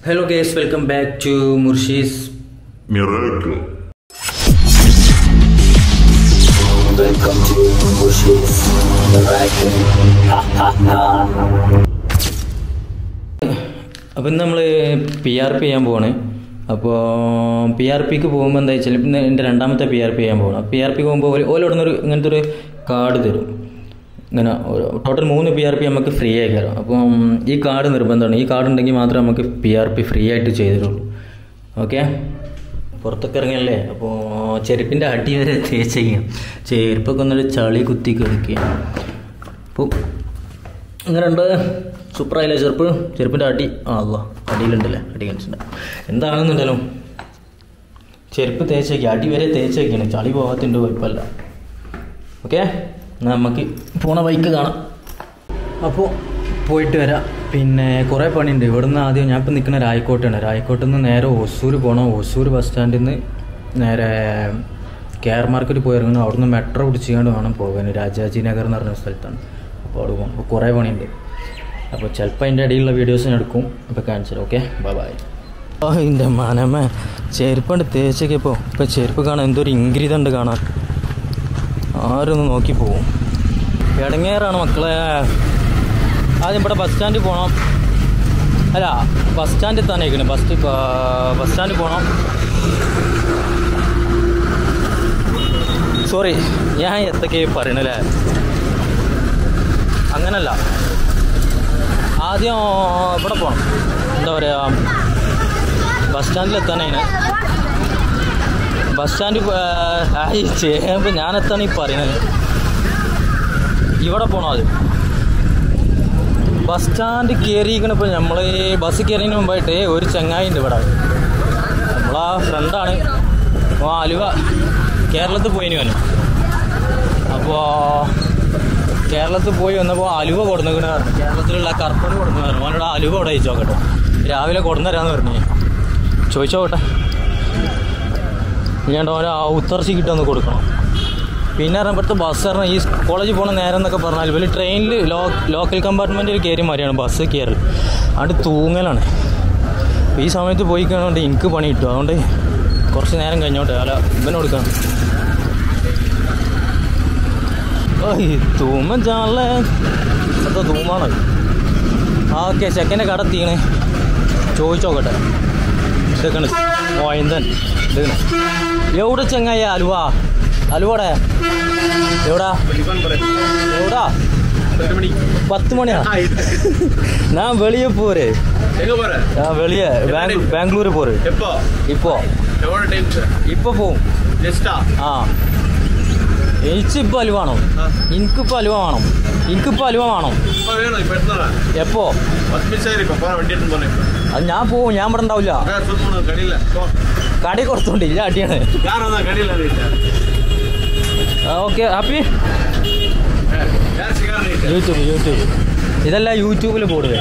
Hello guys welcome back to Murshi's Miracle. Welcome to Bushes Miracle. അപ്പം ഇന്ന് നമ്മൾ P R P ചെയ്യാൻ പോവാണ് അപ്പോൾ പി ആർ പിക്ക് പോകുമ്പോൾ എന്താ വെച്ചാൽ ഇപ്പം എൻ്റെ രണ്ടാമത്തെ പി ആർ പി ചെയ്യാൻ പോകണം പി ആർ പി പോകുമ്പോൾ ഓലോടുന്ന ഒരു ഇങ്ങനത്തെ ഒരു കാർഡ് തരും ഇങ്ങനെ ടോട്ടൽ മൂന്ന് പി ആർ പി നമുക്ക് ഫ്രീ ആയി കയറാം അപ്പം ഈ കാർഡ് നിർബന്ധമാണ് ഈ കാർഡ് ഉണ്ടെങ്കിൽ മാത്രമേ നമുക്ക് പി ആർ പി ഫ്രീ ആയിട്ട് ചെയ്തിട്ടുള്ളൂ ഓക്കെ പുറത്തൊക്കെ ഇറങ്ങിയല്ലേ അപ്പോൾ ചെരുപ്പിൻ്റെ അടി വരെ തേച്ചയ്യാം ചെരുപ്പൊക്കെ ഒന്നൊരു ചളി കുത്തി കിടക്കുക അപ്പോൾ എങ്ങനെയുണ്ട് സൂപ്പറായില്ലേ ചെറുപ്പ് ചെരുപ്പിൻ്റെ അടി ആ അല്ല അടിയിലുണ്ടല്ലേ അടി കാണിച്ചിട്ടുണ്ട് എന്താണെന്നുണ്ടല്ലോ ചെരുപ്പ് തേച്ചേക്ക് അടി വരെ തേച്ചേക്കാണ് ചളി പോകാത്തിൻ്റെ കുഴപ്പമില്ല ഓക്കെ എന്നാൽ നമുക്ക് പോണ ബൈക്ക് കാണാം അപ്പോൾ പോയിട്ട് വരാം പിന്നെ കുറേ പണിയുണ്ട് ഇവിടുന്ന് ആദ്യം ഞാൻ ഇപ്പം നിൽക്കുന്ന രായക്കോട്ടാണ് രായക്കോട്ടിൽ നിന്ന് നേരെ ഒസൂർ പോകണം ഒസൂർ ബസ് സ്റ്റാൻഡിൽ നിന്ന് നേരെ കെ ആർ മാർക്കറ്റ് പോയി ഇറങ്ങണം അവിടുന്ന് മെട്രോ പിടിച്ചുകൊണ്ട് വേണം പോകാൻ രാജാജി നഗർ എന്ന് പറഞ്ഞ സ്ഥലത്താണ് അപ്പോൾ അവിടെ പോകും അപ്പോൾ കുറേ പണിയുണ്ട് അപ്പോൾ ചിലപ്പോൾ അതിൻ്റെ ഇടയിലുള്ള വീഡിയോസ് ഞാൻ എടുക്കും അപ്പോൾ കാണിച്ചു ഓക്കെ ബൈ ബൈ ഓ എൻ്റെ മനമേ ചെരുപ്പുണ്ട് തേച്ചൊക്കെ ഇപ്പോൾ ഇപ്പോൾ ചെരുപ്പ് കാണാൻ എന്തൊരു ഇംഗ്രീത ഉണ്ട് കാണാൻ ആരൊന്ന് നോക്കി പോവും ഇടങ്ങേറാണ് മക്കളെ ആദ്യം ഇവിടെ ബസ് സ്റ്റാൻഡിൽ പോകണം അല്ല ബസ് സ്റ്റാൻഡിൽ തന്നെ ഇരിക്കണം ബസ് ബസ് സ്റ്റാൻഡിൽ പോകണം സോറി ഞാൻ എത്തൊക്കെ പറയണല്ലേ അങ്ങനല്ല ആദ്യം ഇവിടെ പോകണം എന്താ പറയുക ബസ് സ്റ്റാൻഡിൽ എത്താനാണ് ബസ് സ്റ്റാൻഡിൽ ആയി ചെയ്യുമ്പോൾ ഞാൻ എത്താണ് ഈ പറയുന്നത് ഇവിടെ പോകണം അത് ബസ് സ്റ്റാൻഡ് കയറിയിരിക്കണപ്പോൾ നമ്മൾ ബസ് കയറിയതിന് മുമ്പായിട്ട് ഒരു ചങ്ങായി ഉണ്ട് ഇവിടെ നമ്മളാ ഫ്രണ്ടാണ് അപ്പോൾ ആലുവ കേരളത്തിൽ പോയിന് വന്നു അപ്പോൾ കേരളത്തിൽ പോയി വന്നപ്പോൾ അലുവ കൊടുന്നിക്കണ പറഞ്ഞു കേരളത്തിലുള്ള കറുപ്പണി കൊടുന്നു പറഞ്ഞു അവനോട് അലുവ അവിടെ അയച്ചു നോക്കട്ടെ രാവിലെ കൊടുന്നരാന്ന് പറഞ്ഞു ചോദിച്ചോക്കട്ടെ ഇല്ലാണ്ട് അവന് ആ ഉത്തർച്ചി കിട്ടുമെന്ന് കൊടുക്കണം പിന്നെ പറഞ്ഞാൽ ഇവിടുത്തെ ബസ് പറഞ്ഞാൽ ഈ കോളേജിൽ പോകണ നേരം എന്നൊക്കെ പറഞ്ഞാൽ ഇവർ ട്രെയിനിൽ ലോ ലോക്കൽ കമ്പാർട്ട്മെൻറ്റിൽ കയറി മാറിയാണ് ബസ് കയറൽ അതുകൊണ്ട് തൂങ്ങലാണ് അപ്പോൾ ഈ സമയത്ത് പോയി കഴിഞ്ഞുകൊണ്ട് എനിക്ക് പണി കിട്ടും അതുകൊണ്ട് കുറച്ച് നേരം കഴിഞ്ഞോട്ടെ അല്ല ഇവനെ കൊടുക്കണം ഓ ഈ തൂമൻ ചാണല്ലേ എത്ര തൂമാണ് ആ ഓക്കെ ചെക്കൻ്റെ കട തീണേ ചോദിച്ചോക്കട്ടെ ഇതൊക്കെയാണ് മോയന്തൻ ഇതൊക്കെ എവിടെ ചെങ്ങായ അലുവ അലുവടെ എവിടാ എവിടാ പത്ത് മണിയാ ഞാൻ வெளியே போறேன் எங்க போற நான் வெளியே பெங்களூர் பெங்களூர் போறேன் எப்போ இப்போ எவ்வளவு டைம் இப்போ போവും ஜஸ்டா ആ എനിക്കിപ്പോൾ അലുവ വേണം എനിക്കിപ്പോൾ അലുവ വേണം എനിക്കിപ്പോൾ അലുവ വേണം இப்ப வேணும் இப்ப எடுத்துறேன் എപ്പോ பத்து நிமிஷம் இருக்கும் போற வண்டி எடுத்து போனேன் അത് ഞാൻ പോവും ഞാൻ ഇവിടെ ഉണ്ടാവില്ല வேற சொல்லணும் கடையில போ. കട കൊടുത്തോണ്ട് ഇല്ല അടിയാണ് யார் வந்தா கடையில ரேட்டு ഓക്കെ ഹാപ്പി யார் சிகார் ரேட்டு യൂട്യൂബ് യൂട്യൂബ് ഇതെല്ലാം യൂട്യൂബിൽ പോടുവേ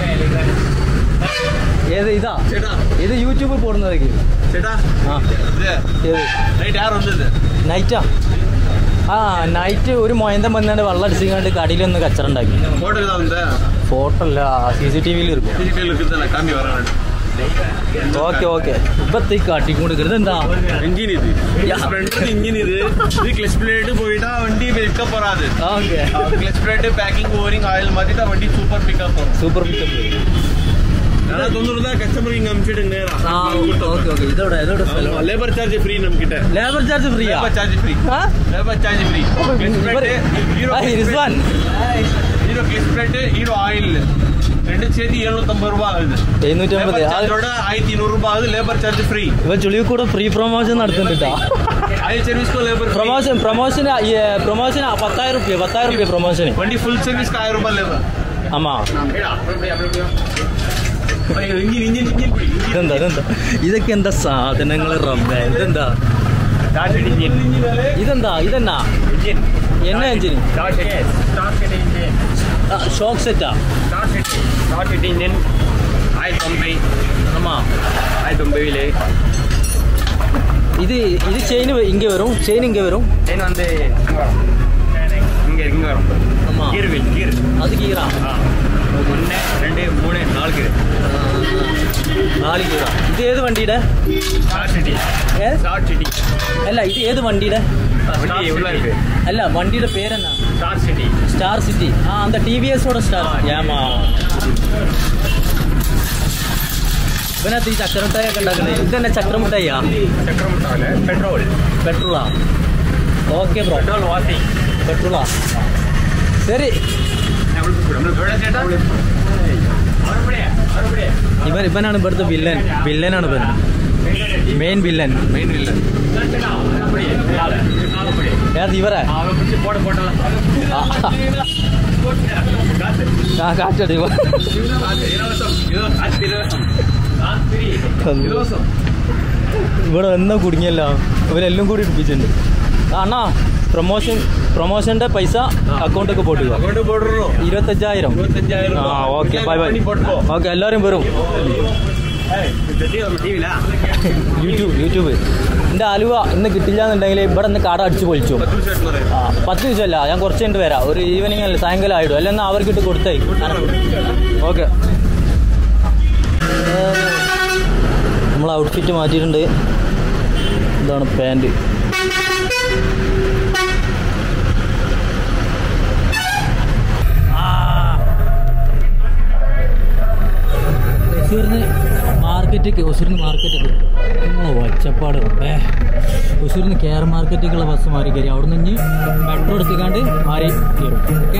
ഏത് ഇതാ சேட்டா ഇത് യൂട്യൂബിൽ പോടുന്നതൊക്കെ சேட்டா ആ இது ഏത് நைட் யார் வந்தது നൈറ്റാ ആ നൈറ്റ് ഒരു മൊയന്തം വന്നാണ്ട് വെള്ളം അടിച്ചിങ്ങാണ്ട് കടയിലൊന്ന് കച്ചറ ഉണ്ടാക്കി போட்டுக்கு தான் வந்தேன் ഫോട്ടോ അല്ല സി സി ടി വിയിൽ இருக்கும் டிஜிட்டல் இருக்குது நான் காமி வரேன் ഓക്കെ ഓക്കെ ഇപ്പത്തേക്ക് കാട്ടിക്കൊടുക്കരുത് എന്താ இன்ஜின் இது ஃப்ரண்ட் இன்ஜின் இது இது கிளச் பிளேட் போயிட்டா வண்டி பிக்கப் வராது okay clutch plate packing O ring oil மாத்திட்டா வண்டி சூப்பர் பிக்கப் வரும் സൂപ്പർ പിക്കപ്പ് ஆனா தொண்ணூறு தான் கஸ்டமருக்கு இங்க அனுப்பிச்சிடுங்க நேரா ആ ഓക്കെ ഓക്കെ ഇതോടെ ഇതോടെ സ്ഥലം லேபர் சார்ஜ் ஃப்ரீ நம்ம கிட்ட ലേബർ ചാർജ് ഫ്രീയാ லேபர் சார்ஜ் ஃப்ரீ ആ labour charge free Rizwan Hero கிளிஸ் பிளேட் ஹீரோ ஆயில் ரெண்டு சேர்த்து எழுநூத்தம்பது ரூபாய் ஆகுது എഴുന്നൂറ്റമ്പത് லேபர் சார்ஜோட ஆயிரத்தி இருநூறு ரூபாய் ஆகுது லேபர் சார்ஜ் ஃப்ரீ ഇവ ചുളിയിൽ കൂടെ ഫ്രീ പ്രൊമോഷൻ നടത്തുന്നുണ്ട് ஆயில் சர்வீஸ்க்கும் லேபர் പ്രൊമോഷൻ പ്രൊമോഷൻ പ്രൊമോഷൻ പത്തായിരം റുപ്യ പത്തായിരം റുപ്യ പ്രൊമോഷൻ வண்டி ஃபுல் சர்வீஸ்க்கு ஆயிரம் ரூபாய் லேபர் ആമാ இன்ஜின் இன்ஜின் இன்ஜின் ഇതെന്താ ഇതെന്താ ഇതൊക്കെ എന്താ സാധനങ്ങൾ റബ്ബേ ഇതെന്താ இன்ஜின் ഇതെന്താ ഇതെന്നാ இன்ஜின் എന്നാ എഞ്ചിന് ஸ்டார்ட் ஸ்டார்ட் இன்ஜின் ഷോക്ക് സെറ്റാ ஸ்டார்ட் ஸ்டார்ட் இன்ஜின் ஆயில் தொம்பை ആമാ ஆயில் தொம்பையில் ഇത് ഇത് ചെയിൻ ഇങ്ങ വരും ചെയിൻ ഇങ്ങ വരും செயின் வந்து இங்கே வரும் இங்கே இங்கே வரும் ஆமா. கீர் வீல் கீர் അത് കീറാ ஆ ഒന്ന് രണ്ട് മൂന്ന് നാല് കിലോ നാല് കിലോ ഇത് ഏത് വണ്ടിയുടെ സ്റ്റാർ സിറ്റി ഏ? സ്റ്റാർ സിറ്റി അല്ല ഇത് ഏത് വണ്ടിയുടെ വണ്ടി ഉള്ള இருக்கு അല്ല വണ്ടിയുടെ പേരെന്നാ സ്റ്റാർ സിറ്റി സ്റ്റാർ സിറ്റി ആ അന്ത ടി വി എസോட സ്റ്റാർ ഏമാ ഇവനകത്ത് ഈ ചക്രമിഠായി ഒക്കെ ഉണ്ടാക്കുന്നത് ഇത് തന്നെ ചക്രമിഠായിയാ ചക്രമുട്ടാല് പെട്രോൾ പെട്രോളാ ഓക്കെ ബ്രോ പെട്രോൾ വാസി പെട്രോളാ ശരി ഇവിടെ ചേട്ടാ അവരുടെ അവരുടെ ഇവൻ ഇവനാണ് ഇവിടുത്തെ വില്ലൻ വില്ലനാണ് ഇവൻ മെയിൻ വില്ലൻ മെയിൻ ഇല്ല ഏത് ഇവരെ போட போட்டா ആ കാറ്റടി ഇവൻ. ഇവിടെ എന്നാ കുടുങ്ങിയല്ലോ ഇവരെല്ലാം കൂടി ഇടിപ്പിച്ചിട്ടുണ്ട് ആ, അണ്ണാ പ്രൊമോഷൻ പ്രൊമോഷന്റെ പൈസ അക്കൗണ്ടൊക്കെ പോട്ടുക அக்கௌண்ட் போடுறோம் ഇരുപത്തഞ്ചായിരം இருபத்தஞ்சாயிரம் ആ ഓക്കെ ബൈ ബൈ பண்ணி போட்டுக்கோ ഓക്കെ എല്ലാവരും വരും டிவில യൂട്യൂബ് യൂട്യൂബ് എൻ്റെ അലുവ ഇന്ന് കിട്ടില്ല എന്നുണ്ടെങ്കിൽ ഇവിടെ നിന്ന് കട അടിച്ച് പൊളിച്ചു பத்து நிமிஷம் எடுத்து வரேன் ആ പത്ത് ദിവസമല്ല ഞാൻ കുറച്ച് കഴിഞ്ഞിട്ട് വരാം ഒരു ഈവനിങ് അല്ല സായങ്കാലം ആയിടും അല്ല എന്നാൽ അവർക്ക് ഇട്ട് കൊടുത്തേ ഓക്കെ നമ്മൾ ഔട്ട്ഫിറ്റ് മാറ്റിയിട്ടുണ്ട് ഇതാണ് പാൻറ് ഒസൂരിന് മാർക്കറ്റിക്ക് ഒസൂരിന് മാർക്കറ്റിക്ക് നമ്മളെ ഒച്ചപ്പാട് ഏ ഒസൂരിന് കെയർ മാർക്കറ്റിക്കുള്ള ബസ് മാറി കയറി അവിടെ നിന്ന് ഇനി മെട്രോ എടുത്തിക്കാണ്ട് മാറി കയറും ഓക്കെ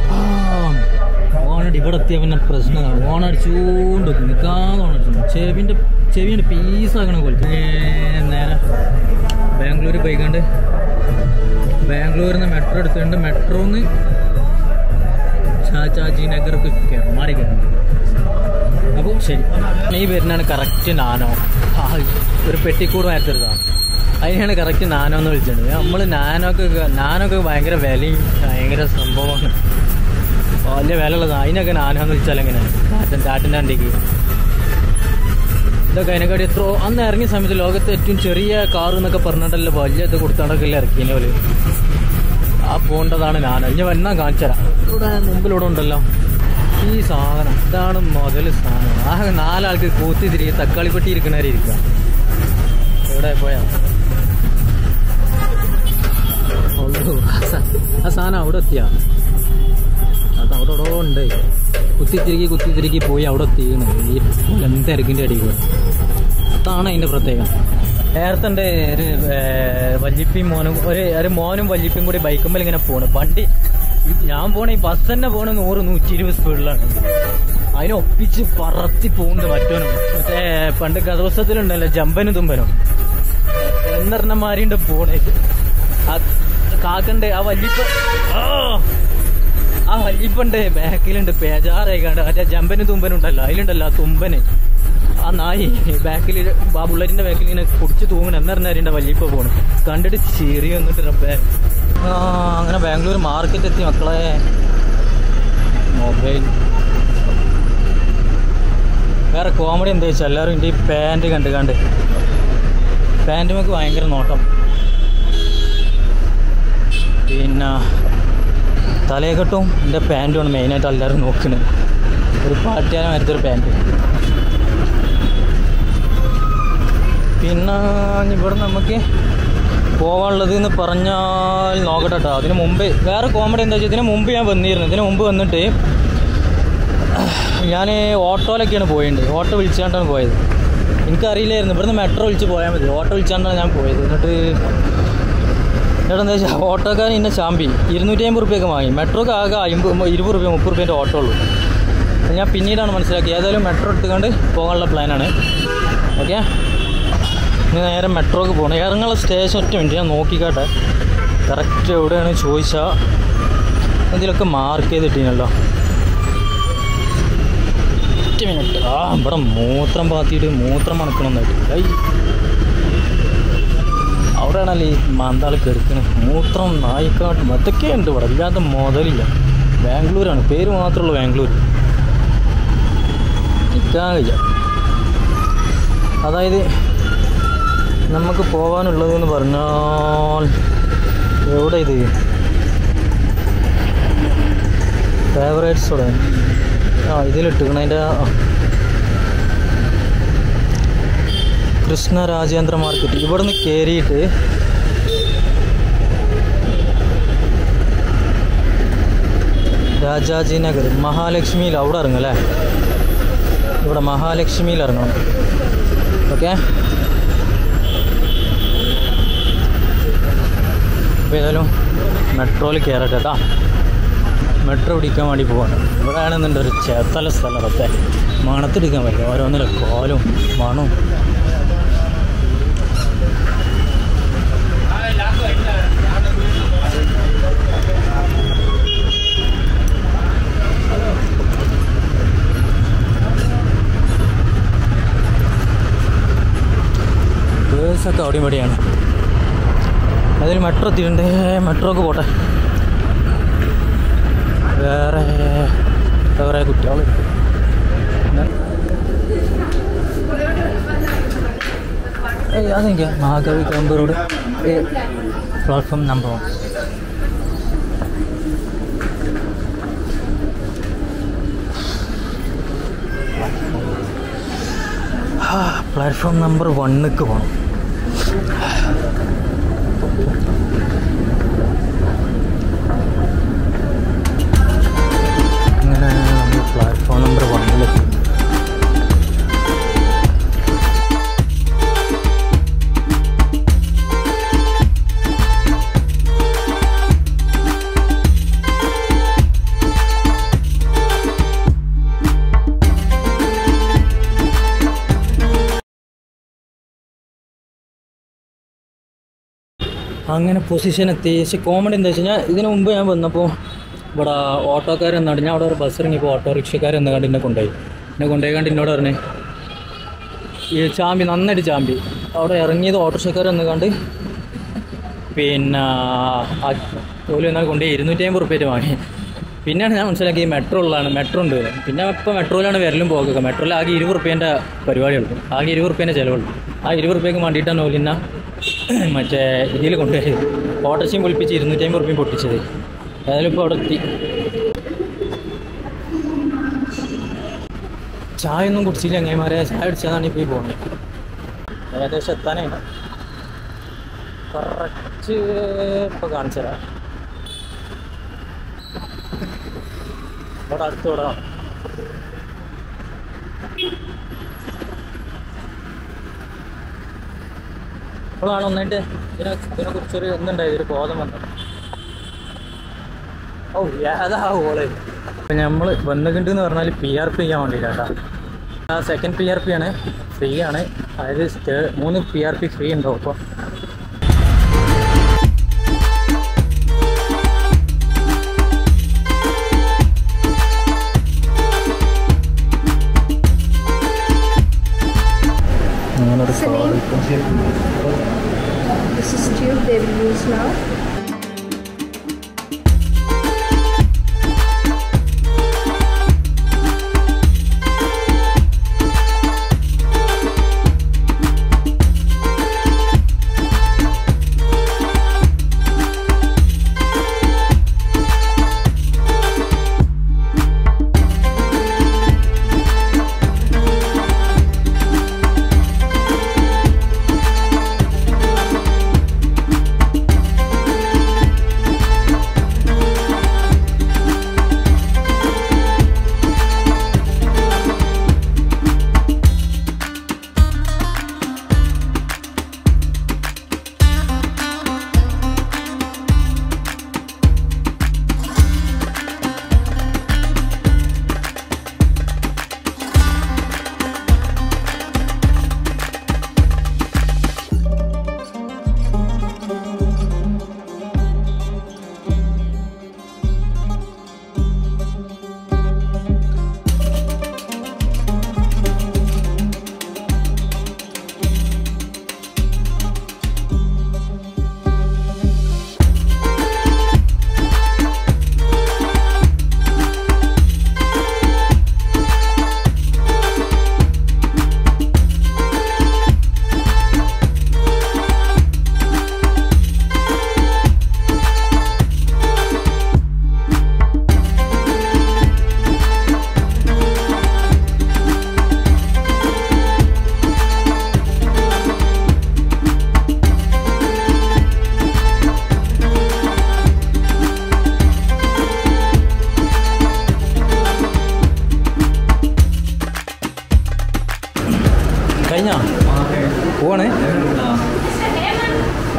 ഓണടി ഇവിടെ എത്തിയ പിന്നെ പ്രശ്നമാണ് ഓണടിച്ചുകൊണ്ട് നിൽക്കാതെ ഓണടിച്ചു ചെവിൻ്റെ ചെവിൻ്റെ പീസാക്കണ പോലെ നേരെ ബാംഗ്ലൂർ പോയിക്കാണ്ട് ബാംഗ്ലൂരിൽ നിന്ന് മെട്രോ എടുത്തുകൊണ്ട് മെട്രോന്ന് ചാച്ചാജി നഗർക്ക് കയറും മാറി കയറും അപ്പോൾ ശരി ഈ വരുന്നതാണ് കറക്റ്റ് നാനോ ആ, ഒരു പെട്ടിക്കൂട് മാറ്റരുതാണ് അതിനാണ് കറക്റ്റ് നാനോ എന്ന് വിളിച്ചത് നമ്മൾ നാനോക്ക് നാനോക്ക് ഭയങ്കര വിലയും ഭയങ്കര സംഭവമാണ് വലിയ വിലയുള്ളത് അതിനൊക്കെ നാനോ എന്ന് വിളിച്ചാൽ എങ്ങനെയാണ് കാറ്റൻ ചാട്ടിൻ്റെ വണ്ടിക്ക് ഇതൊക്കെ അതിനെക്കാട്ടി എത്രയോ അന്ന് ഇറങ്ങിയ സമയത്ത് ലോകത്തെ ഏറ്റവും ചെറിയ കാർ എന്നൊക്കെ പറഞ്ഞിട്ടല്ലോ വലിയ ഇത് കൊടുത്തോണ്ടൊക്കെ അല്ലേ ഇറക്കിയതിനെ പോലെ ആ പോണ്ടതാണ് നാനോ ഇനി വന്നാൽ കാണിച്ചു തരാം ഇവിടെ മുമ്പിലൂടെ ഉണ്ടല്ലോ ഈ സാധനം ഇതാണ് മുതൽ സാധനം ആ നാലാൾക്ക് കൂത്തി തിരികെ തക്കാളിപ്പെട്ടി ഇരിക്കണവരെ ഇരിക്കുക എവിടെ പോയാ ഉള്ളൂ. ആ സ- ആ സാധനം അവിടെ എത്തിയാ അത് അവിടെ എവിടെ ഉണ്ട് കുത്തി തിരികെ കുത്തി തിരികെ പോയി അവിടെ എത്തിയാണ് ഈ എന്തിരക്കിൻ്റെ അടി കൂടെ അതാണ് അതിൻ്റെ പ്രത്യേകത നേരത്തെ ഉണ്ട് ഒരു ഏർ, വല്യപ്പിയും മോനും ഒരു ഒരു മോനും വല്യപ്പിയും കൂടി ബൈക്കുമ്പോൾ ഇങ്ങനെ പോണ് വണ്ടി ഞാൻ പോണ ഈ ബസ് തന്നെ പോണ നൂറ് നൂറ്റി ഇരുപത് സ്പീഡിലാണ് അതിനെ ഒപ്പിച്ച് പറത്തി പോകുന്നുണ്ട് മറ്റോനും മറ്റേ പണ്ട് കഥപുസ്തകത്തിലുണ്ടല്ലോ ജമ്പനും തുമ്പനും എന്നെണ്ണമാരിണ്ട് പോണേ ആ കാക്കണ്ട് ആ വല്യപ്പ ആ! ആ വല്യപ്പണ്ട് ബാക്കിലുണ്ട് പേജാറായിക്കാണ്ട് മറ്റേ ജമ്പനും തുമ്പനും ഉണ്ടല്ലോ അതിലുണ്ടല്ലോ ആ തുമ്പന് ആ നായി ബാക്കിൽ ആ ബുള്ളറ്റിന്റെ ബാക്കിൽ ഇങ്ങനെ കുടിച്ച് തൂങ്ങണം എന്നറിഞ്ഞാരിന്റെ വല്യപ്പ പോണ് കണ്ടിട്ട് ചിരി വന്നിട്ട് റബ്ബേ ആ അങ്ങനെ ബാംഗ്ലൂർ മാർക്കറ്റ് എത്തി മക്കളെ മൊബൈൽ വേറെ കോമഡി എന്താ വെച്ചാൽ എല്ലാവരും എൻ്റെ ഈ പാൻറ് കണ്ട് കണ്ട് പാൻറ്റുമൊക്കെ ഭയങ്കര നോട്ടം പിന്നെ തലയെക്കെട്ടും എൻ്റെ പാൻറ്റുമാണ് മെയിനായിട്ട് എല്ലാവരും നോക്കുന്നത് ഒരു പാട്ടിയാലും അടുത്തൊരു പാൻറ്റ് പിന്നെ ഇവിടെ നമുക്ക് പോകാനുള്ളത് എന്ന് പറഞ്ഞാൽ നോക്കട്ടെ കേട്ടോ അതിന് മുമ്പ് വേറെ കോമഡി എന്താ വെച്ചാൽ ഇതിന് മുമ്പ് ഞാൻ വന്നിരുന്നു ഇതിന് മുമ്പ് വന്നിട്ട് ഞാൻ ഓട്ടോയിലൊക്കെയാണ് പോയിട്ടുണ്ട് ഓട്ടോ വിളിച്ചാണ്ടാണ് പോയത് എനിക്കറിയില്ലായിരുന്നു ഇവിടുന്ന് മെട്രോ വിളിച്ച് പോയാൽ മതി ഓട്ടോ വിളിച്ചാണ്ടാണ് ഞാൻ പോയത് എന്നിട്ട് എന്നിട്ട് എന്താ വെച്ചാൽ ഓട്ടോക്കാരൻ ഇന്നെ ചാമ്പി ഇരുന്നൂറ്റി അമ്പത് റുപ്യൊക്കെ വാങ്ങി മെട്രോക്ക് ആകെ അമ്പത് ഇരുപത് റുപ്യ മുപ്പത് റുപ്യേൻ്റെ ഓട്ടോ ഉള്ളൂ അത് ഞാൻ പിന്നീടാണ് മനസ്സിലാക്കി ഏതായാലും മെട്രോ എടുത്തുകൊണ്ട് പോകാനുള്ള പ്ലാനാണ് ഓക്കെ ഇനി നേരെ മെട്രോക്ക് പോകണം ഇറങ്ങുള്ള സ്റ്റേഷൻ ഒറ്റ മിനിറ്റ് ഞാൻ നോക്കിക്കാട്ടെ കറക്റ്റ് എവിടെയാണ് ചോദിച്ചാൽ ഇതിലൊക്കെ മാർക്ക് ചെയ്തിട്ടീനല്ലോ ഒറ്റ മിനിറ്റ് ആ ഇവിടെ മൂത്രം പാത്തിയിട്ട് മൂത്രം മണക്കണമെന്നായിട്ട് ഐ അവിടെയാണല്ലോ ഈ മാന്താൾ കെടുക്കുന്നത് മൂത്രം നായിക്കാട്ടും അതൊക്കെ ഉണ്ട് ഇവിടെ ഇല്ലാത്ത മുതലില്ല ബാംഗ്ലൂരാണ് പേര് മാത്രമുള്ളൂ ബാംഗ്ലൂർ നിൽക്കാൻ കഴിയ അതായത് നമുക്ക് പോകാനുള്ളത് എന്ന് പറഞ്ഞാൽ എവിടെ ഇത് ഫേവറേറ്റ്സോടെ ആ ഇതിലിട്ടിക്കണം അതിൻ്റെ കൃഷ്ണ രാജേന്ദ്ര മാർക്കറ്റ് ഇവിടുന്ന് കയറിയിട്ട് രാജാജി നഗർ മഹാലക്ഷ്മിയിൽ അവിടെ ഇറങ്ങും അല്ലേ ഇവിടെ മഹാലക്ഷ്മിയിൽ ഇറങ്ങണം ഓക്കെ അപ്പോൾ ഏതായാലും മെട്രോയിൽ കയറട്ടെ കേട്ടോ മെട്രോ പിടിക്കാൻ വേണ്ടി പോവാണ് ഇവിടെ ആണെന്നുണ്ട് ഒരു ചേത്തല സ്ഥലത്തെ മണത്തെടുക്കാൻ പറ്റില്ല ഓരോന്നിലെ കോലും മണവും ബേസൊക്കെ അവിടെയും ഇവിടെയാണ് അതിൽ മെട്രോ എത്തിയിട്ടുണ്ട് മെട്രോക്ക് പോട്ടെ വേറെ വേറെ കുട്ടികൾ അതെനിക്ക് മഹാകവി കാമ്പ് road platform number one platform number വണ്ണിക്ക് പോകണം അങ്ങനെ നമ്മൾ പ്ലാറ്റ്ഫോം നമ്പർ വണ്ണിലെത്തി അങ്ങനെ പൊസിഷൻ എത്തി പക്ഷെ കോമഡി എന്താ വെച്ച് കഴിഞ്ഞാൽ ഇതിന് മുമ്പ് ഞാൻ വന്നപ്പോൾ ഇവിടെ ഓട്ടോക്കാരൻ എന്നാണ് ഞാൻ അവിടെ ഒരു ബസ് ഇറങ്ങിയപ്പോൾ ഓട്ടോറിക്ഷക്കാരൻ എന്ന് കണ്ട് എന്നെ കൊണ്ടുപോയി എന്നെ കൊണ്ടുപോയി കണ്ട് എന്നോട് പറഞ്ഞേ ഈ ചാമ്പി നന്നായിട്ട് ചാമ്പി അവിടെ ഇറങ്ങിയത് ഓട്ടോറിക്ഷക്കാരൻ എന്ന് കണ്ട് പിന്നെ ഓല് എന്നാൽ കൊണ്ടുപോയി ഇരുന്നൂറ്റി അമ്പത് റുപ്യ വാങ്ങി പിന്നെയാണ് ഞാൻ മനസ്സിലാക്കി മെട്രോ ഉള്ളതാണ് മെട്രോ ഉണ്ട് പിന്നെ ഇപ്പോൾ മെട്രോയിലാണ് വരലും പോകുക മെട്രോയിൽ ആകെ ഇരുപത് റുപ്യേൻ്റെ പരിപാടി എടുക്കും ആകെ ഇരുപത് റുപ്യേൻ്റെ ചിലവുള്ളൂ ആ ഇരുപത് റുപ്യക്ക് വേണ്ടിയിട്ടാണ് ഓലിന്ന മറ്റേ ഇതിൽ കൊണ്ടുപോയത് ഓട്ടോറിക്ഷയും പൊളിപ്പിച്ച് ഇരുന്നൂറ്റി അമ്പത് റുപ്യം പൊട്ടിച്ചത് ഏതായാലും ഇപ്പോൾ അവിടെ എത്തി ചായ ഒന്നും കുടിച്ചില്ല അങ്ങേമാരെ ചായ അടിച്ചതാണ് ഇപ്പോൾ ഈ പോകുന്നത് ഏകദേശം എത്താനേ കറക്റ്റ് ഇപ്പോൾ കാണിച്ചു തരാം ഇവിടെ അടുത്തോടെ ഇപ്പോഴാണ് ഒന്നായിട്ട് ഇതിനെ ഇതിനെ കുറിച്ചൊരു എന്തുണ്ടായത് ഒരു ബോധം വന്നത് ഓ ഏതാ ഓള് ഇപ്പം നമ്മൾ വന്നിട്ടുണ്ട് എന്ന് പറഞ്ഞാൽ പി ആർ പി ചെയ്യാൻ വേണ്ടിയിട്ടാ ആ സെക്കൻഡ് പി ആർ പി ആണ് ഫ്രീ ആണ് അതായത് സ്റ്റേ- മൂന്ന് പി ആർ പി ഫ്രീ ഉണ്ടാവും അപ്പോൾ അങ്ങനൊരു What's the name? This is tube they will use now.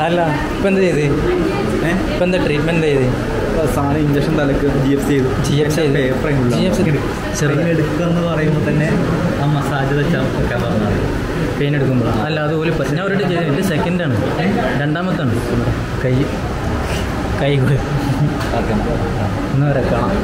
അല്ല ഇപ്പം എന്താ ചെയ്ത് ഇപ്പം എന്താ ട്രീറ്റ്മെൻറ്റ് ചെയ്ത് സാധനം ഇഞ്ചക്ഷൻ തലക്ക് ജി എഫ് ചെയ്തു GFC ചെയ്തു. GFC ചെറുത്. എടുക്കുക എന്ന് പറയുമ്പോൾ തന്നെ ആ മസാജ് വെച്ചാൽ ഒക്കെ പറഞ്ഞാൽ പെയിൻ എടുക്കുമ്പോഴാണ് അല്ല അതുപോലെ ഇപ്പം ഞാൻ ഒരിട്ട് ചെയ്തത് ഇത് സെക്കൻഡാണ് രണ്ടാമത്താണ് കൈ കൈ കൂടെ ഇന്ന് വരെ കാണാം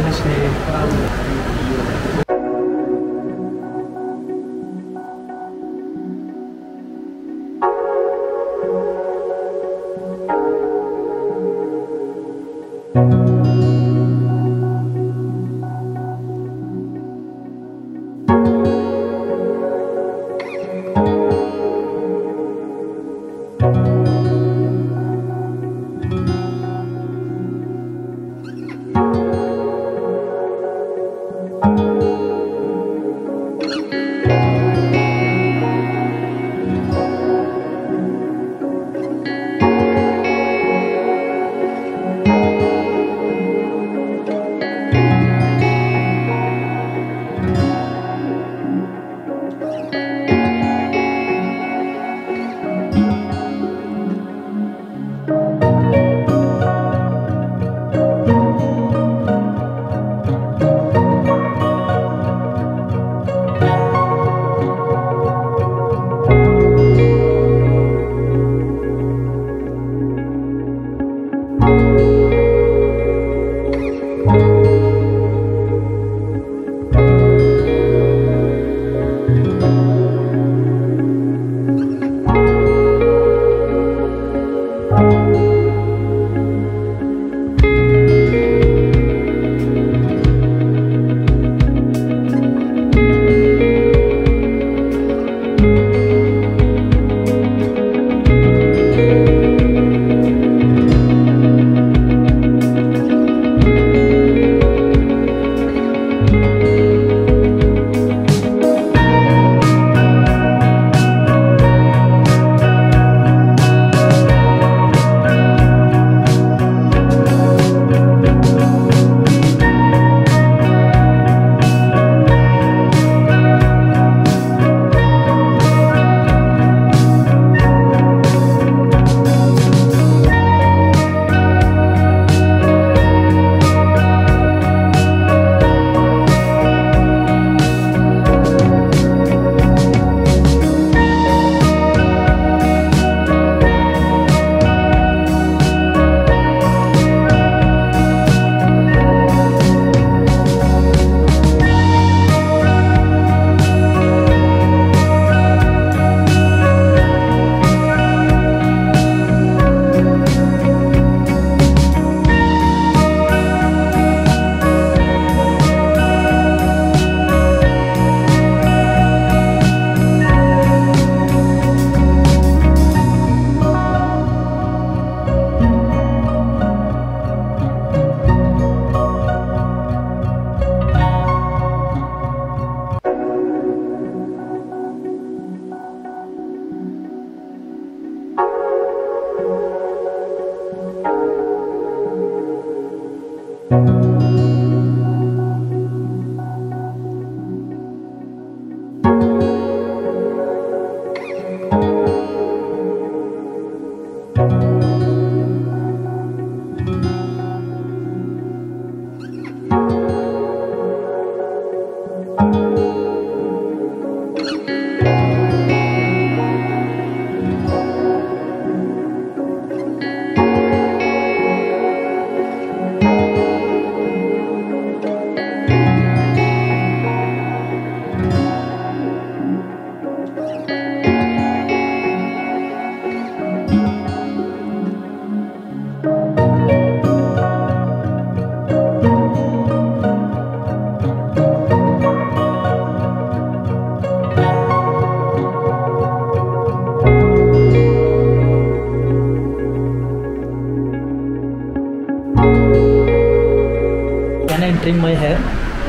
Can I trim my hair?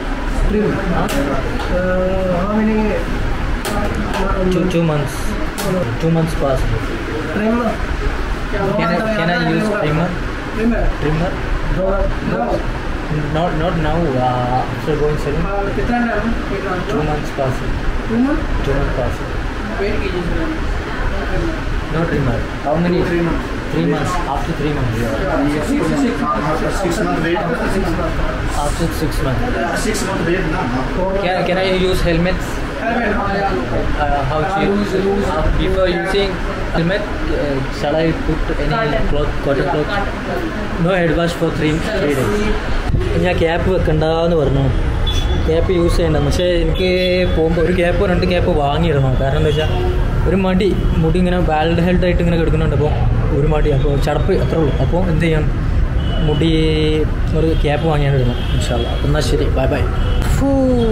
Trim. Uh, how many? Two, two months. Two months past. Trim. Can I, can I use trimmer? Trimmer. Trimmer? No. No. Not not now. Uh, after going salon. Uh, कितना time Two months past. Two month Two months past. Wait कीजिए No trimmer. How many? Three months. Three months. After three months. After six month wait. After six months. Six month wait. No, no. Can, can I use helmets? Helmet. Oh, yeah. Uh, how I cheap? use- use- Uh, before using helmet, uh, shall I put any cloth, cotton cloth? No head wash for three, three days. ഞാൻ cap വെക്കണ്ടെന്ന് പറഞ്ഞു cap use ചെയ്യണ്ടെന്ന് പക്ഷേ എനിക്ക് പോകുമ്പോൾ ഒരു cap രണ്ട് cap വാങ്ങിയിടണം കാരണം എന്താ വെച്ചാൽ ഒരു മടി മുടി ഇങ്ങനെ ബാൽഡ് ഹെൽഡ് ആയിട്ട് ഇങ്ങനെ കിടക്കുന്നുണ്ട് അപ്പോൾ ഒരു മടി അപ്പോൾ ചടപ്പ് അത്രേ ഉള്ളൂ അപ്പോൾ എന്ത് ചെയ്യാം മുടി ഒരു ക്യാപ്പ് വാങ്ങിയാണ് ഇടണം ഇൻഷാല്ല അപ്പം എന്നാൽ ശരി ബൈ ബൈ ഫൂ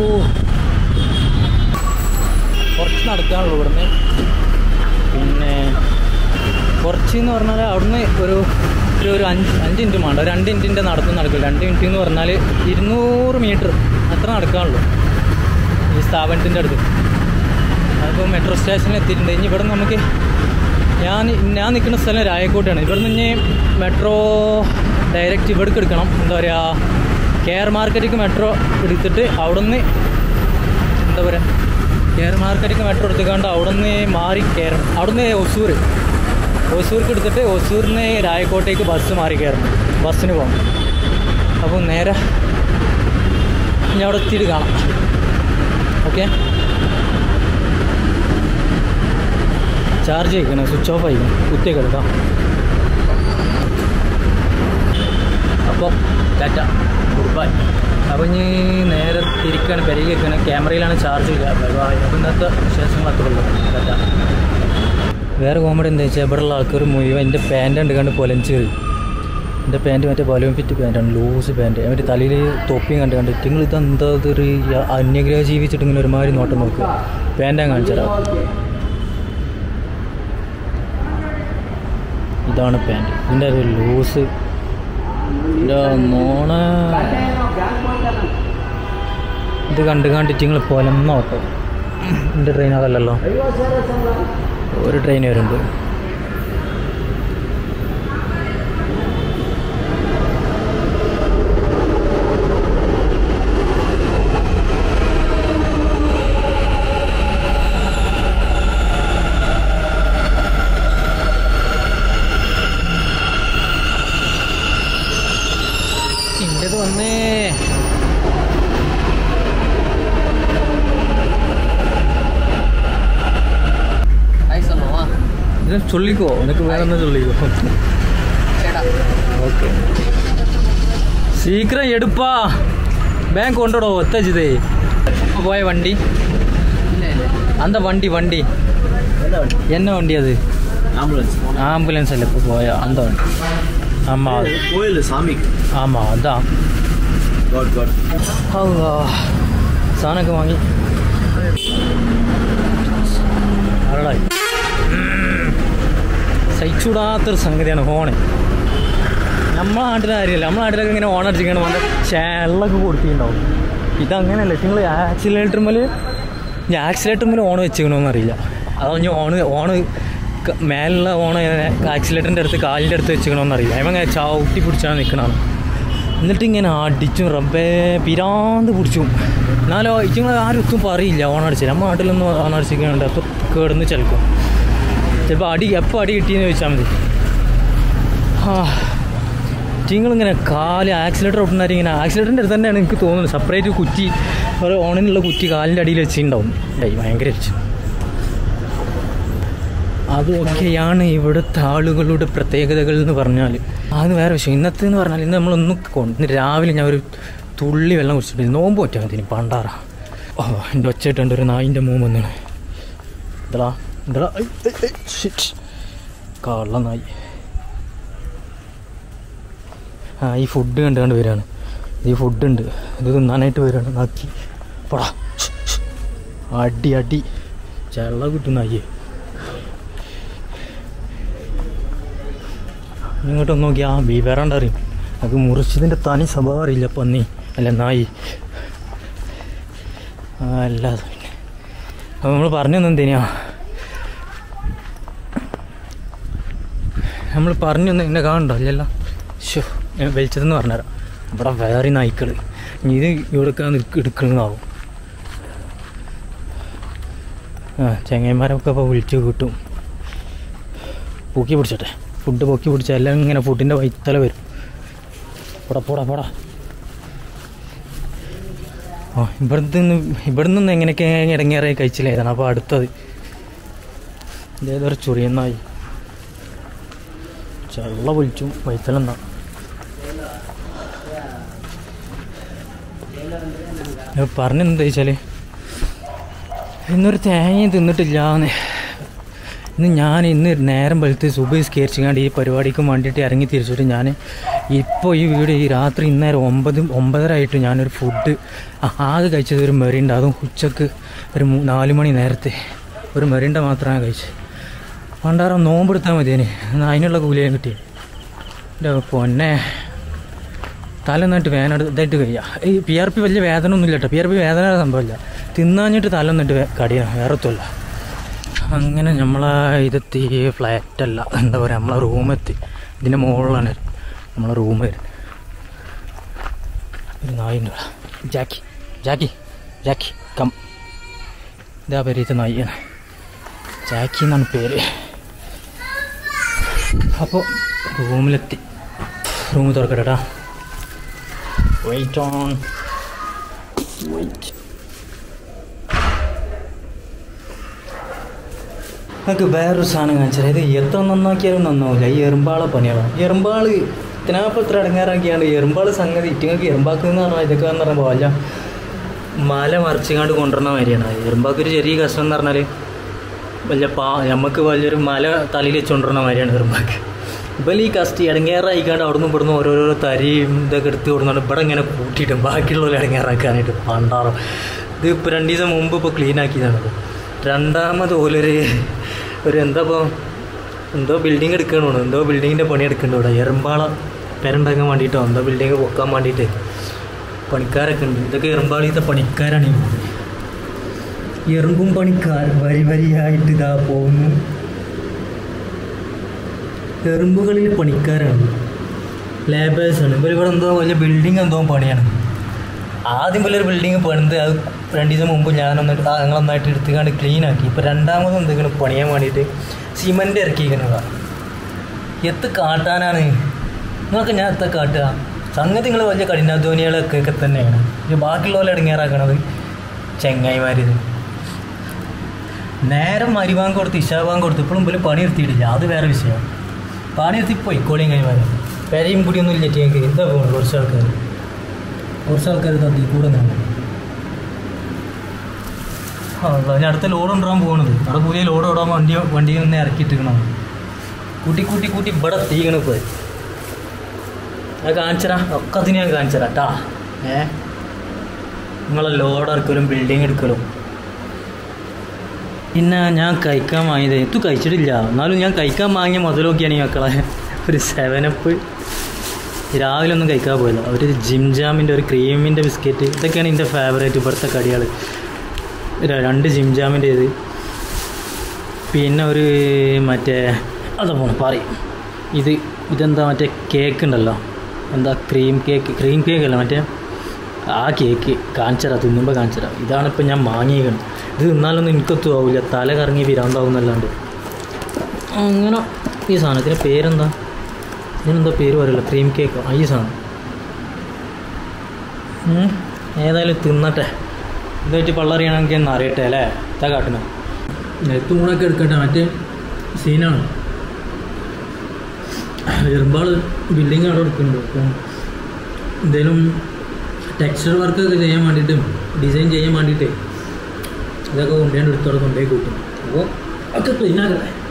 കുറച്ച് നടക്കാനുള്ളൂ ഇവിടുന്ന് പിന്നെ കുറച്ച് എന്ന് പറഞ്ഞാൽ അവിടുന്ന് ഒരു ഒരു ഒരു അഞ്ച് അഞ്ച് മിനിറ്റ് വേണ്ട ഒരു രണ്ട് മിനിറ്റിൻ്റെ നടത്തം നടക്കില്ല രണ്ട് മിനിറ്റ് എന്ന് പറഞ്ഞാൽ ഇരുന്നൂറ് മീറ്റർ അത്ര നടക്കാനുള്ളൂ ഈ സ്ഥാപനത്തിൻ്റെ അടുത്ത് അതിപ്പോൾ മെട്രോ സ്റ്റേഷനിൽ എത്തിയിട്ടുണ്ട് ഇനി ഇവിടെ നമുക്ക് ഞാൻ ഞാൻ നിൽക്കുന്ന സ്ഥലം രായക്കോട്ടാണ് ഇവിടെ നിന്ന് ഇനി മെട്രോ ഡയറക്റ്റ് ഇവിടേക്ക് എടുക്കണം എന്താ പറയുക കെയർ മാർക്കറ്റിലേക്ക് മെട്രോ എടുത്തിട്ട് അവിടെ നിന്ന് എന്താ പറയുക കെയർ മാർക്കറ്റിലേക്ക് മെട്രോ എടുത്തുകൊണ്ട് അവിടെ നിന്ന് മാറി കയറണം അവിടെ നിന്ന് ഒസൂർ ഒസൂർക്ക് എടുത്തിട്ട് ഒസൂരിൽ നിന്ന് രായക്കോട്ടേക്ക് ബസ് മാറി കയറണം ബസ്സിന് പോകണം അപ്പോൾ നേരെ ഇനി അവിടെ എത്തിയിട്ട് കാണാം ഓക്കെ ചാർജ് ചെയ്യിക്കണം സ്വിച്ച് ഓഫ് ആയിക്കണം കുത്തിയൊക്കെ എടുക്കാം അപ്പോൾ ടാറ്റ ഗുഡ് ബൈ അപ്പോൾ ഇനി നേരെ തിരിക്കാണ് പെരയിലേക്കാണ് ക്യാമറയിലാണ് ചാർജ് ചെയ്യുക ബൈ അപ്പോൾ ഇന്നത്തെ വിശേഷങ്ങൾ അത്രേ ഉള്ളൂ ടാറ്റ വേറെ കോമഡി എന്താ വെച്ചാൽ ഇവിടെയുള്ള ആൾക്കാർ മുഴുവൻ എൻ്റെ പാൻ്റ് ഉണ്ട് കണ്ട് പൊലഞ്ച് കയറി എൻ്റെ പാൻറ്റ് മറ്റേ ബലൂൺ ഫിറ്റ് പാൻറ്റാണ് ലൂസ് പാൻറ്റ് മറ്റേ തലയിൽ തൊപ്പിയും കണ്ട് കണ്ട് നിങ്ങൾ ഇത് എന്താ ഇതൊരു അന്യഗ്രഹ ജീവിച്ചിട്ട് ഇങ്ങനെ ഒരുമാതിരി നോട്ടം നോക്കുക പാൻറ്റാൻ കാണിച്ചതാ ഇതാണ് പാൻറ്റ് ഇതിൻ്റെ ഒരു ലൂസ് എൻ്റെ മോണ ഇത് കണ്ട് കണ്ടിട്ട് നിങ്ങൾ പൊലന്നോട്ടോ എൻ്റെ ട്രെയിൻ അതല്ലല്ലോ ഒരു ട്രെയിൻ വരുന്നുണ്ട് ഇൻ്റെത് വന്നേ ഇത് ചൊല്ലിക്കോ നിനക്ക് വേറെ ഒന്ന് ചൊല്ലിക്കോ ഓക്കെ സീക്കിരം എടുപ്പാ ബാങ്ക് കൊണ്ടോടോ ഒത്തജിതേ പോയ വണ്ടി അന്ത വണ്ടി വണ്ടി என்ன வண்டி அது Ambulance. ஆம்புலன்ஸ் இல்லை இப்போ போய அந்த வண்டி ஆமாம் அது கோயில் சாமிக்கு ஆமாம் அதான் காட் காட் അല്ലാ സാധനമൊക്കെ വാങ്ങി അരടായി സഹിച്ചൂടാത്തൊരു സംഗതിയാണ് ഫോണ് നമ്മളെ നാട്ടിലെ കാര്യമല്ല നമ്മളെ നാട്ടിലൊക്കെ ഇങ്ങനെ ഓൺ അടിച്ചിങ്ങനെ വന്ന് ചേള്ളൊക്കെ കൊടുത്തിട്ടുണ്ടാവും ഇതങ്ങനെയല്ല നിങ്ങൾ ആക്സിലേറ്റർമേൽ ഞാൻ ആക്സിലേറ്റർമേൽ ഓൺ വെച്ചിക്കണമെന്ന് അറിയില്ല അതോ ഞാൻ ഓണ് ഓണ് ക- മേലുള്ള ഓണ് ആക്സിലേറ്ററിൻ്റെ അടുത്ത് കാലിൻ്റെ അടുത്ത് വെച്ചിക്കണമെന്ന് അറിയില്ല അവൻ ചവിട്ടി പിടിച്ചാണ് നിൽക്കണതാണ് എന്നിട്ട് ഇങ്ങനെ അടിച്ചും റബ്ബേ പിരാന്ത് പിടിച്ചും എന്നാലോ ഇച്ചിങ്ങൾ ആരും ഒത്തും പറയില്ല ഓണടിച്ച് നമ്മൾ നാട്ടിലൊന്നും ഓണടിച്ചിരിക്കുന്നുണ്ട് അപ്പോൾ കേടുന്ന് ചിലക്കും ചിലപ്പോൾ അടി എപ്പോൾ അടി കിട്ടിയെന്ന് ചോദിച്ചാൽ മതി ആ നിങ്ങളിങ്ങനെ കാല് ആക്സിലേറ്റർ ഒട്ടുന്നാരി ഇങ്ങനെ ആക്സിലേറ്ററിൻ്റെ അടുത്ത് തന്നെയാണ് എനിക്ക് തോന്നുന്നത് സെപ്പറേറ്റ് കുറ്റി ഒരു ഓണിനുള്ള കുറ്റി കാലിൻ്റെ അടിയിൽ വെച്ചിട്ടുണ്ടാവും ഏയ് ഭയങ്കര അടിച്ചു അതൊക്കെയാണ് ഇവിടുത്തെ ആളുകളുടെ പ്രത്യേകതകൾ എന്ന് പറഞ്ഞാൽ അത് വേറെ വിഷയം ഇന്നത്തെ എന്ന് പറഞ്ഞാൽ ഇന്ന് നമ്മളൊന്നും കൊണ്ട് ഇന്ന് രാവിലെ ഞാൻ ഒരു തുള്ളി വെള്ളം കുടിച്ചിട്ടില്ല നോമ്പ് പറ്റാൻ മതി പണ്ടാറ ഓ എൻ്റെ ഒച്ചയിട്ടുണ്ട് ഒരു നായിൻ്റെ മൂന്ന് വന്നാണ് ഇതടാ ഇതടാ ഐ, ഐ, ഐ, shit. കള്ള നായി ആ ഈ ഫുഡ് കണ്ട് കണ്ട് വരികയാണ് ഈ ഫുഡ് ഉണ്ട് ഇത് തിന്നാനായിട്ട് വരികയാണ് നാക്കി പോടാ ഷ്, ഷ്. അടി അടി ചെള്ള കിട്ടുന്ന അയ്യേ ഇങ്ങോട്ടൊന്ന് നോക്കി ആ ബീവറാണ്ട് അറിയും അത് മുറിച്ചതിൻ്റെ തനി സ്വഭാവം അറിയില്ല പന്നി അല്ല നായി ആ അല്ലാതെ പിന്നെ അപ്പോൾ നമ്മൾ പറഞ്ഞു തന്നെ എന്തിനാ നമ്മൾ പറഞ്ഞു തന്നെ എന്നെ കാണണ്ടോ ഇല്ലല്ലോ ഷോ ഞാൻ വലിച്ചതെന്ന് പറഞ്ഞുതരാം ഇവിടെ വേറെ നായ്ക്കൾ ഇനി ഇത് ഇവിടെക്കാൻ എടുക്കുന്നതാവും ആ ചങ്ങന്മാരൊക്കെ ഇപ്പോൾ വിളിച്ചു കിട്ടും പൊക്കി പിടിച്ചോട്ടെ ഫുഡ് പൊക്കി പിടിച്ചാൽ എല്ലാം ഇങ്ങനെ ഫുഡിൻ്റെ വൈത്തല വരും പോടാ പോടാ പോടാ ആ ഇവിടുന്ന് നിന്ന് ഇവിടെ നിന്ന് എങ്ങനെയൊക്കെ ഇടങ്ങേറായി കഴിച്ചില്ലായിരുന്നു അപ്പോൾ അടുത്തത് ഇതേതൊരു ചൊറിയുന്നായി ചള്ള പൊളിച്ചും വൈത്തലെന്നാ പറഞ്ഞെന്താ വെച്ചാൽ ഇന്നൊരു തേങ്ങയും തിന്നിട്ടില്ലാന്ന് ഇന്ന് ഞാൻ ഇന്ന് നേരം വെളുത്ത് സുബൈ സ്കേരിച്ചുകൊണ്ട് ഈ പരിപാടിക്ക് വേണ്ടിയിട്ട് ഇറങ്ങി തിരിച്ചിട്ട് ഞാൻ ഇപ്പോൾ ഈ വീട് ഈ രാത്രി ഇന്നേരം ഒമ്പത് ഒമ്പതര ആയിട്ട് ഞാനൊരു ഫുഡ് ആകെ കഴിച്ചത് ഒരു മെറിണ്ട അതും ഉച്ചക്ക് ഒരു മൂ- നാല് മണി നേരത്തെ ഒരു മെറിണ്ട മാത്രമാണ് കഴിച്ചത് പണ്ടാറം നോമ്പെടുത്താൽ മതിയേന് എന്നാൽ അതിനുള്ള കൂലിയും കിട്ടി എൻ്റെ പൊന്നെ തല നന്നിട്ട് വേദന ഇതായിട്ട് കഴിയുക ഈ പി ആർ പി വലിയ വേദന ഒന്നും ഇല്ല കേട്ടോ പി ആർ പി വേദന സംഭവമില്ല തിന്നാഞ്ഞിട്ട് തല നന്നിട്ട് കടിയാണ് വേറെത്തുമല്ല അങ്ങനെ നമ്മളെ ഇതെത്തി ഫ്ലാറ്റല്ല എന്താ പറയുക നമ്മളെ റൂമെത്തി ഇതിൻ്റെ മുകളിലാണ് നമ്മളെ റൂം വരുന്നത് ഒരു നായിൻ്റെ ജാക്കി ജാക്കി ജാക്കി കം ഇതാ പേര് നായിയാണ് ജാക്കി എന്നാണ് പേര് അപ്പോൾ റൂമിലെത്തി റൂം തുറക്കട്ടെടാ വെയിറ്റ് ഓൺ വെയിറ്റ് നമുക്ക് വേറൊരു സാധനം കാണിച്ചാൽ ഇത് എത്ര നന്നാക്കിയാലും നന്നാവില്ല ഈ എറുമ്പാളെ പണികളാണ് എറുമ്പാള് ഇതിനകത്ത് എത്ര അടങ്ങാറാക്കിയാണ് എറുമ്പാള് സംഗതി ഇറ്റുങ്ങൾക്ക് എറുമ്പാക്കുന്ന പറഞ്ഞാൽ ഇതൊക്കെ എന്ന് പറയുമ്പോൾ അല്ല മല മറിച്ചുകൊണ്ട് കൊണ്ടുവരണ മാതിരിയാണ് എറുമ്പാക്ക് ഒരു ചെറിയ കഷ്ടം എന്ന് പറഞ്ഞാൽ വലിയ പാ നമുക്ക് വലിയൊരു മല തലയിൽ വെച്ച് കൊണ്ടുവരണ മാതിരിയാണ് എറുമ്പാക്ക് ഇപ്പം ഈ കസ്റ്റ് ഇടങ്ങേറായിക്കാണ്ട് അവിടുന്ന് ഇവിടുന്ന് ഓരോരോ തരിയും ഇതൊക്കെ എടുത്ത് കൊടുക്കുന്നുണ്ട് ഇവിടെ ഇങ്ങനെ കൂട്ടിയിട്ടും ബാക്കിയുള്ളവർ ഇടങ്ങേറാക്കാനായിട്ട് പണ്ടാറോ ഇത് ഇപ്പോൾ രണ്ട് ദിവസം മുമ്പ് ഇപ്പോൾ ക്ലീൻ ആക്കിയതാണ് ഇത്. രണ്ടാമത് ഓലൊരു ഒരു എന്താ ഇപ്പോൾ എന്തോ ബിൽഡിങ് എടുക്കണോ എന്തോ ബിൽഡിങ്ങിൻ്റെ പണി എടുക്കണ്ടോ ഇവിടെ എറുമ്പാള പെരുണ്ടാക്കാൻ വേണ്ടിയിട്ടോ എന്തോ ബിൽഡിങ് പൊക്കാൻ വേണ്ടിയിട്ട് പണിക്കാരൊക്കെ ഉണ്ട് ഇതൊക്കെ എറുമ്പാളിത്തെ പണിക്കാരാണ് ഈ എറുമ്പും പണിക്കാർ വരി വരിയായിട്ട് ഇതാ പോകുന്നു എറുമ്പുകളിൽ പണിക്കാരാണ് ലേബേഴ്സാണ് ഇവർ ഇവിടെ എന്തോ വലിയ ബിൽഡിംഗ് എന്തോ പണിയാണ് ആദ്യം വലിയൊരു ബിൽഡിംഗ് പണിത് അത് രണ്ട് ദിവസം മുമ്പ് ഞാനൊന്നിട്ട് ആ ഞങ്ങൾ നന്നായിട്ട് എടുത്തുകൊണ്ട് ക്ലീൻ ആക്കി ഇപ്പോൾ രണ്ടാമത് എന്തെങ്കിലും പണിയാൻ വേണ്ടിയിട്ട് സിമൻറ്റ് ഇറക്കിയിരിക്കുന്നതാണ് എത്ത് കാട്ടാനാണ് നിങ്ങൾക്ക് ഞാൻ എത്ര കാട്ടുക സംഗതി നിങ്ങൾ വലിയ കഠിനാധ്വാനികളൊക്കെ ഒക്കെ തന്നെയാണ് ഇത് ബാക്കിയുള്ളവരെ ഇടങ്ങേറാക്കണത് ചെങ്ങായിമാരിത് നേരം മരിവാൻ കൊടുത്ത് ഇഷാവാൻ കൊടുത്ത് ഇപ്പോഴും പോലും പണി നിർത്തിയിട്ടില്ല അത് വേറെ വിഷയം പണി നിർത്തി പോയിക്കോളിയും കൈമാരെ പെരയും കൂടിയൊന്നും ഇല്ല ഞങ്ങൾക്ക് എന്താ പോകുന്നത് കുറച്ച് ആൾക്കാർ കുറച്ച് ആൾക്കാർ തത്തി കൂടെ നിന്ന് ആ ഞാൻ അടുത്ത ലോഡ് കൊണ്ടുവരാൻ പോകുന്നത് അവിടെ പുതിയ ലോഡ് ഓടാൻ വണ്ടി വണ്ടിയിൽ നിന്ന് ഇറക്കിയിട്ടിരിക്കണം കൂട്ടി കൂട്ടി കൂട്ടി ഇവിടെ തീകണം ഇപ്പോൾ അത് കാണിച്ചരാ ഒക്കെ അതിന് ഞാൻ കാണിച്ചരാ ട്ടാ ഏ നിങ്ങളെ ലോഡ് ഇറക്കലും ബിൽഡിങ് എടുക്കലും പിന്നെ ഞാൻ കഴിക്കാൻ വാങ്ങിയത് ഇത് കഴിച്ചിട്ടില്ല എന്നാലും ഞാൻ കഴിക്കാൻ വാങ്ങിയ മുതലൊക്കെയാണ് ഈ മക്കളെ ഒരു സെവനപ്പ് രാവിലെ ഒന്നും കഴിക്കാൻ പോയില്ല ഒരു ജിം ജാമിൻ്റെ ഒരു ക്രീമിൻ്റെ ബിസ്ക്കറ്റ് ഇതൊക്കെയാണ് എൻ്റെ ഫേവറേറ്റ് ഇവിടുത്തെ കടികൾ രണ്ട് ജിം ജാമിൻ്റെ ഇത് പിന്നെ ഒരു മറ്റേ അതാ പോണം പറയും ഇത് ഇതെന്താ മറ്റേ കേക്ക് ഉണ്ടല്ലോ എന്താ ക്രീം കേക്ക് ക്രീം കേക്ക് അല്ല മറ്റേ ആ കേക്ക് കാണിച്ചരാ തിന്നുമ്പോൾ കാണിച്ചരാ ഇതാണ് ഇപ്പം ഞാൻ വാങ്ങിയേക്കണം ഇത് തിന്നാലൊന്നും എനിക്കൊത്തും ആവില്ല തല കറങ്ങി വിരാന്താവുന്നല്ലാണ്ട് അങ്ങനെ ഈ സാധനത്തിന് പേരെന്താ ഇതിനെന്താ പേര് പറയില്ല ക്രീം കേക്ക് ആ ഈ സാധനം ഉം, ഏതായാലും തിന്നട്ടെ ഇതായിട്ട് പള്ളറിയണമെങ്കിൽ ഒന്ന് അറിയട്ടെ അല്ലേ ഇതാ കാട്ടണം നെത്തുമൂണൊക്കെ എടുക്കട്ടെ മറ്റേ സീനാണ് എറുമ്പാൾ ബിൽഡിങ് അവിടെ എടുക്കുന്നുണ്ട് അപ്പം എന്തെങ്കിലും ടെക്സ്ചർ വർക്കൊക്കെ ചെയ്യാൻ വേണ്ടിയിട്ടും ഡിസൈൻ ചെയ്യാൻ വേണ്ടിയിട്ട് ഇതൊക്കെ കൊണ്ടുപോയി എടുത്തോടെ കൊണ്ടുപോയി കൂട്ടും അപ്പോൾ ഒക്കെ ക്ലീൻ ആക്കട്ടെ